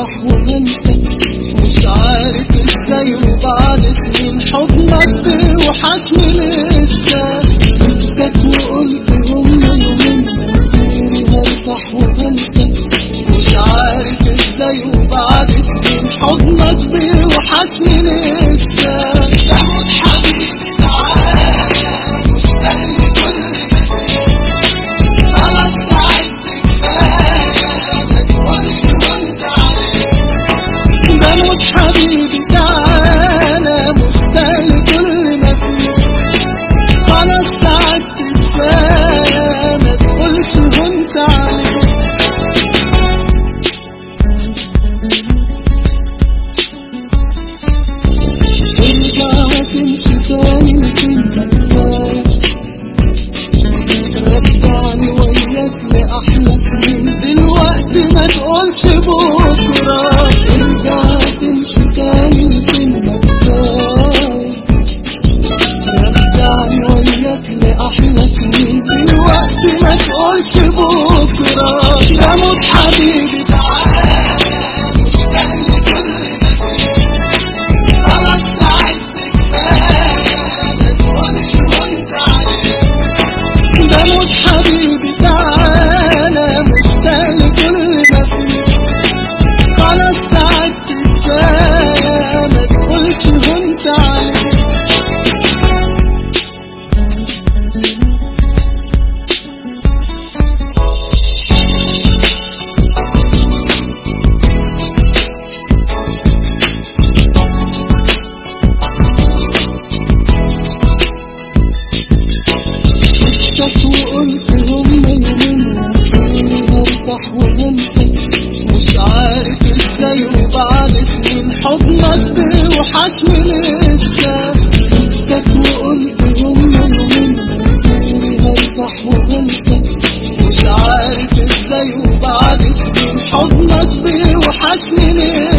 هرتاح وهنسى مش عارف ازاي وبعد سنين حضنك بيوحشني لسه سبتك وقلت هما يومين مصيري هرتاح وهنسى مش عارف ازاي وبعد سنين حضنك بيوحشني لسه تاخد حبيبي تعالى مشتاق لكل خلاص تعبت كفايه ما تقولش وانت عليك بموت حبيبي تعالى مشتاق لكل ما فيك خلاص تعبت كفايه ما تقولش وانت عليك ارجع وتمشي تاني وتبقى كفايه رجعني وياك لأحلى سنين دلوقتي ما تقولش بكرة ارجع تمشي تاني وتبقى كفاية رجعني وياك لأحلى سنين دلوقتي ما تقولش بكرة بموت حبيبي تعالى مشتاق لكل ما فيك خلاص تعبت كفاية ما تقولش وانت عليك بموت حبيبي تعالى مشتاق لكل ما فيك خلاص تعبت كفاية ما تقولش وانت عليك سكت وقلت هما يومين ومصيري هرتاح وهنسى مش عارف ازاي وبعد سنين حضنك بيوحشني لسه سكت وقلت هما يومين ومصيري هرتاح وهنسى مش عارف ازاي وبعد سنين حضنك بيوحشني لسه